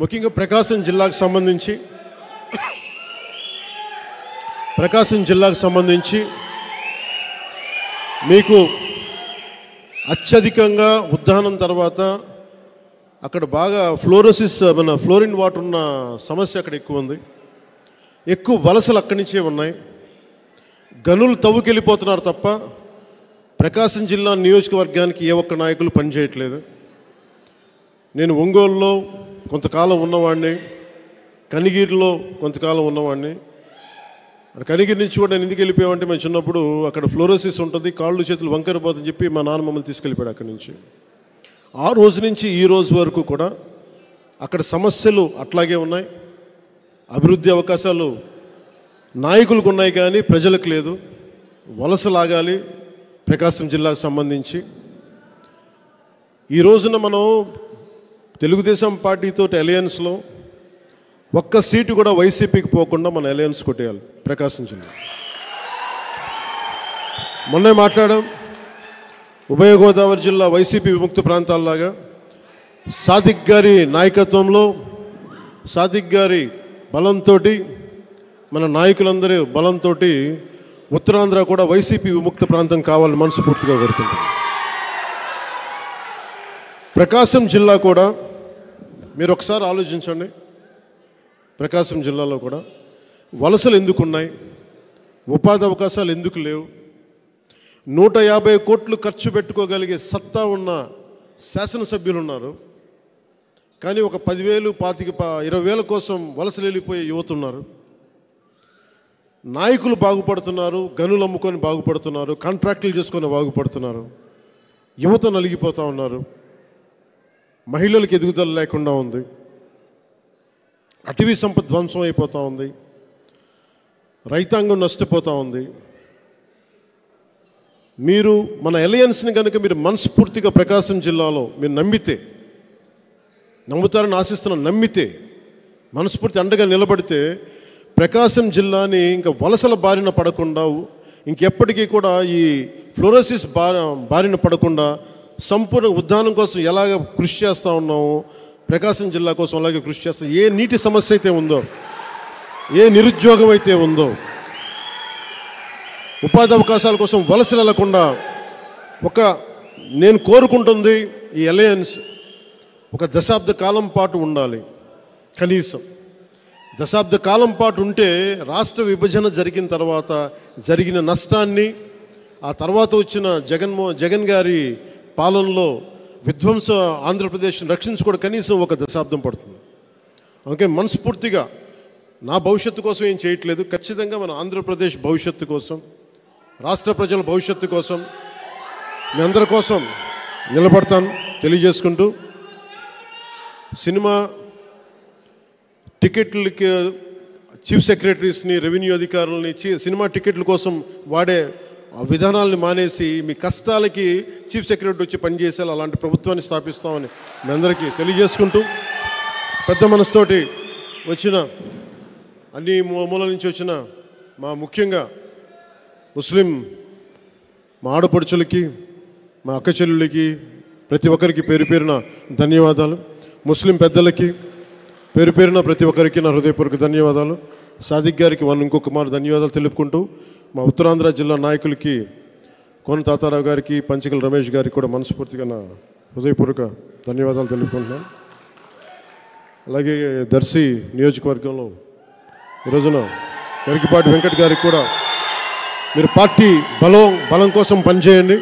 ముఖ్యంగా ప్రకాశం జిల్లాకు సంబంధించి ప్రకాశం జిల్లాకు సంబంధించి మీకు అత్యధికంగా ఉద్దానం తర్వాత అక్కడ బాగా ఫ్లోరోసిస్ మన ఫ్లోరిన్ వాటర్ ఉన్న సమస్య అక్కడ ఎక్కువ ఉంది ఎక్కువ వలసలు అక్కడి నుంచే ఉన్నాయి గనులు తవ్వుకెళ్ళిపోతున్నారు తప్ప ప్రకాశం జిల్లా నియోజకవర్గానికి ఏ ఒక్క నాయకులు పనిచేయట్లేదు నేను ఒంగోలులో కొంతకాలం ఉన్నవాడిని కనిగిరిలో కొంతకాలం ఉన్నవాడిని అక్కడ కనిగిరి నుంచి కూడా నేను ఎందుకు వెళ్ళిపోయామంటే మేము చిన్నప్పుడు అక్కడ ఫ్లోరోసిస్ ఉంటుంది కాళ్ళు చేతులు వంకరపోతుందని చెప్పి మా నాన్న మమ్మల్ని తీసుకెళ్ళిపోయాడు అక్కడి నుంచి ఆ రోజు నుంచి ఈ రోజు వరకు కూడా అక్కడ సమస్యలు అట్లాగే ఉన్నాయి అభివృద్ధి అవకాశాలు నాయకులకు ఉన్నాయి కానీ ప్రజలకు లేదు వలస లాగాలి ప్రకాశం జిల్లాకు సంబంధించి ఈ రోజున మనం తెలుగుదేశం పార్టీతో అలయన్స్లో ఒక్క సీటు కూడా వైసీపీకి పోకుండా మన అలయన్స్ కొట్టేయాలి ప్రకాశం జిల్లా మొన్నే మాట్లాడాం ఉభయ గోదావరి జిల్లా వైసీపీ విముక్త ప్రాంతాల్లాగా సాదిక్ గారి నాయకత్వంలో సాదిక్ గారి బలంతో మన నాయకులందరూ బలంతో ఉత్తరాంధ్ర కూడా వైసీపీ విముక్త ప్రాంతం కావాలని మనస్ఫూర్తిగా కోరుకుంటున్నాం ప్రకాశం జిల్లా కూడా మీరు ఒకసారి ఆలోచించండి ప్రకాశం జిల్లాలో కూడా వలసలు ఎందుకు ఉన్నాయి ఉపాధి అవకాశాలు ఎందుకు లేవు నూట యాభై కోట్లు ఖర్చు పెట్టుకోగలిగే సత్తా ఉన్న శాసనసభ్యులు ఉన్నారు కానీ ఒక పదివేలు పాతిక ప- ఇరవై వేల కోసం వలసలు వెళ్ళిపోయే యువత ఉన్నారు నాయకులు బాగుపడుతున్నారు గనులు అమ్ముకొని బాగుపడుతున్నారు కాంట్రాక్టులు చేసుకొని బాగుపడుతున్నారు యువత నలిగిపోతూ ఉన్నారు మహిళలకు ఎదుగుదల లేకుండా ఉంది అటవీ సంపద ధ్వంసం అయిపోతూ ఉంది రైతాంగం నష్టపోతూ ఉంది మీరు మన అలయన్స్ని కనుక మీరు మనస్ఫూర్తిగా ప్రకాశం జిల్లాలో మీరు నమ్మితే నమ్ముతారని ఆశిస్తున్నాను నమ్మితే మనస్ఫూర్తి అండగా నిలబడితే ప్రకాశం జిల్లాని ఇంకా వలసల బారిన పడకుండా ఇంకెప్పటికీ కూడా ఈ ఫ్లోరోసిస్ బా బారిన పడకుండా సంపూర్ణ ఉద్దానం కోసం ఎలాగ కృషి చేస్తూ ఉన్నామో ప్రకాశం జిల్లా కోసం అలాగే కృషి చేస్తాం ఏ నీటి సమస్య అయితే ఉందో ఏ నిరుద్యోగం అయితే ఉందో ఉపాధి అవకాశాల కోసం వలసలు వెళ్లకుండా ఒక నేను కోరుకుంటుంది ఈ అలయన్స్ ఒక దశాబ్ద కాలం పాటు ఉండాలి కనీసం దశాబ్ద కాలం పాటు ఉంటే రాష్ట్ర విభజన జరిగిన తర్వాత జరిగిన నష్టాన్ని ఆ తర్వాత వచ్చిన జగన్మో జగన్ గారి పాలనలో విధ్వంస ఆంధ్రప్రదేశ్ని రక్షించుకోవడం కనీసం ఒక దశాబ్దం పడుతుంది అందుకే మనస్ఫూర్తిగా నా భవిష్యత్తు కోసం ఏం చేయట్లేదు ఖచ్చితంగా మన ఆంధ్రప్రదేశ్ భవిష్యత్తు కోసం రాష్ట్ర ప్రజల భవిష్యత్తు కోసం మీ అందరి కోసం నిలబడతాను తెలియజేసుకుంటూ సినిమా టికెట్లకి చీఫ్ సెక్రటరీస్ని రెవెన్యూ అధికారులని చి- సినిమా టికెట్ల కోసం వాడే ఆ విధానాలను మానేసి మీ కష్టాలకి చీఫ్ సెక్రటరీ వచ్చి పనిచేసేలా అలాంటి ప్రభుత్వాన్ని స్థాపిస్తామని మీ అందరికీ తెలియజేసుకుంటూ పెద్ద మనసుతోటి వచ్చిన అన్ని మూ- మూల నుంచి వచ్చిన మా ముఖ్యంగా ముస్లిం మా ఆడపడుచులకి మా అక్క చెల్లులకి ప్రతి ఒక్కరికి పేరు పేరున ధన్యవాదాలు ముస్లిం పెద్దలకి పేరు పేరున ప్రతి ఒక్కరికి నా హృదయపూర్వక ధన్యవాదాలు సాదిక్ గారికి వన్ ఇంకొక మారు ధన్యవాదాలు తెలుపుకుంటూ మా ఉత్తరాంధ్ర జిల్లా నాయకులకి కోన తాతారావు గారికి పంచకల రమేష్ గారికి కూడా మనస్ఫూర్తిగా నా హృదయపూర్వక ధన్యవాదాలు తెలుపుకుంటున్నాను అలాగే దర్శి నియోజకవర్గంలో ఈ రోజున గరికిపాటి వెంకట్ గారికి కూడా మీరు పార్టీ బలం బలం కోసం పనిచేయండి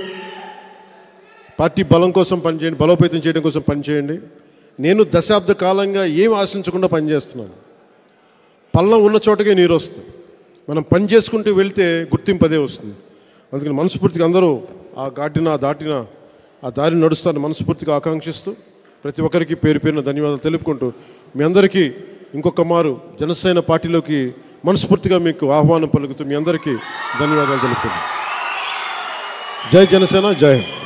పార్టీ బలం కోసం పనిచేయండి బలోపేతం చేయడం కోసం పనిచేయండి నేను దశాబ్ద కాలంగా ఏం ఆశించకుండా పనిచేస్తున్నాను పల్లం ఉన్న చోటకే నీరు వస్తుంది మనం పని చేసుకుంటూ వెళ్తే గుర్తింపు అదే వస్తుంది అందుకని మనస్ఫూర్తిగా అందరూ ఆ ఘాటిన ఆ దాటిన ఆ దారిని నడుస్తారని మనస్ఫూర్తిగా ఆకాంక్షిస్తూ ప్రతి ఒక్కరికి పేరు పేరున ధన్యవాదాలు తెలుపుకుంటూ మీ అందరికీ ఇంకొక మారు జనసేన పార్టీలోకి మనస్ఫూర్తిగా మీకు ఆహ్వానం పలుకుతూ మీ అందరికీ ధన్యవాదాలు తెలుపుతున్నాను జై జనసేన జై హింద్